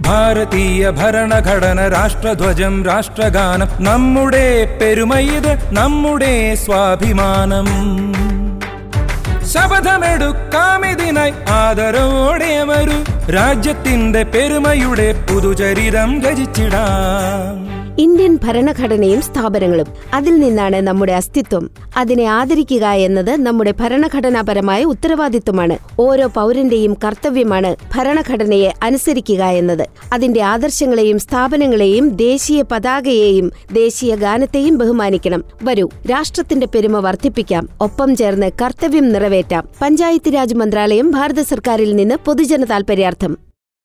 ഭാരതീയ ഭരണഘടന രാഷ്ട്രധ്വജം രാഷ്ട്രഗാനം നമ്മുടെ പെരുമയിത് നമ്മുടെ സ്വാഭിമാനം ശപഥമെടുക്കാമിതിനായി ആദരവോടെ വരൂ രാജ്യത്തിന്റെ പെരുമയുടെ പുതുചരിതം രചിച്ചിടാം ഇന്ത്യൻ ഭരണഘടനയും സ്ഥാപനങ്ങളും അതിൽ നിന്നാണ് നമ്മുടെ അസ്തിത്വം അതിനെ ആദരിക്കുക എന്നത് നമ്മുടെ ഭരണഘടനാപരമായ ഉത്തരവാദിത്വമാണ് ഓരോ പൗരന്റെയും കർത്തവ്യമാണ് ഭരണഘടനയെ അനുസരിക്കുക എന്നത് അതിന്റെ ആദർശങ്ങളെയും സ്ഥാപനങ്ങളെയും ദേശീയ പതാകയെയും ദേശീയ ഗാനത്തെയും ബഹുമാനിക്കണം വരൂ രാഷ്ട്രത്തിന്റെ പെരുമ വർദ്ധിപ്പിക്കാം ഒപ്പം ചേർന്ന് കർത്തവ്യം നിറവേറ്റാം പഞ്ചായത്ത് രാജ് മന്ത്രാലയം ഭാരത സർക്കാരിൽ നിന്ന് പൊതുജന താൽപര്യാർത്ഥം